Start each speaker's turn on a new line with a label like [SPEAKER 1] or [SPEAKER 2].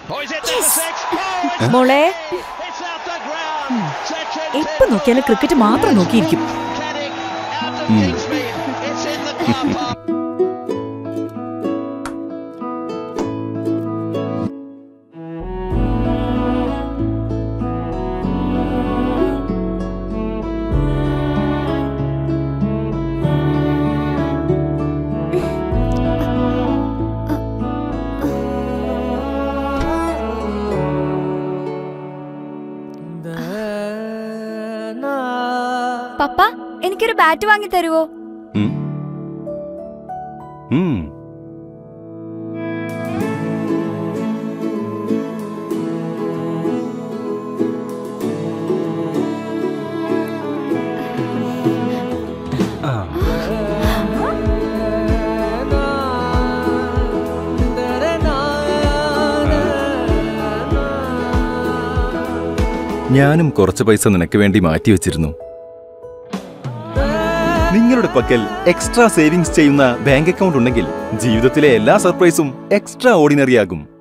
[SPEAKER 1] മോളെ എപ്പോ നോക്കിയാലും ക്രിക്കറ്റ് മാത്രം നോക്കിയിരിക്കും
[SPEAKER 2] പപ്പ എനിക്കൊരു ബാറ്റ് വാങ്ങി തരുവോ
[SPEAKER 3] ഉം. ഉം. ആ. ഞാനും കുറച്ച് പൈസ നിനക്ക് വേണ്ടി മാറ്റിവെച്ചിരുന്നു നിങ്ങളുടെ പക്കൽ എക്സ്ട്രാ സേവിങ്സ് ചെയ്യുന്ന ബാങ്ക് അക്കൗണ്ട് ഉണ്ടെങ്കിൽ ജീവിതത്തിലെ എല്ലാ സർപ്രൈസും എക്സ്ട്രാ ഓർഡിനറി ആകും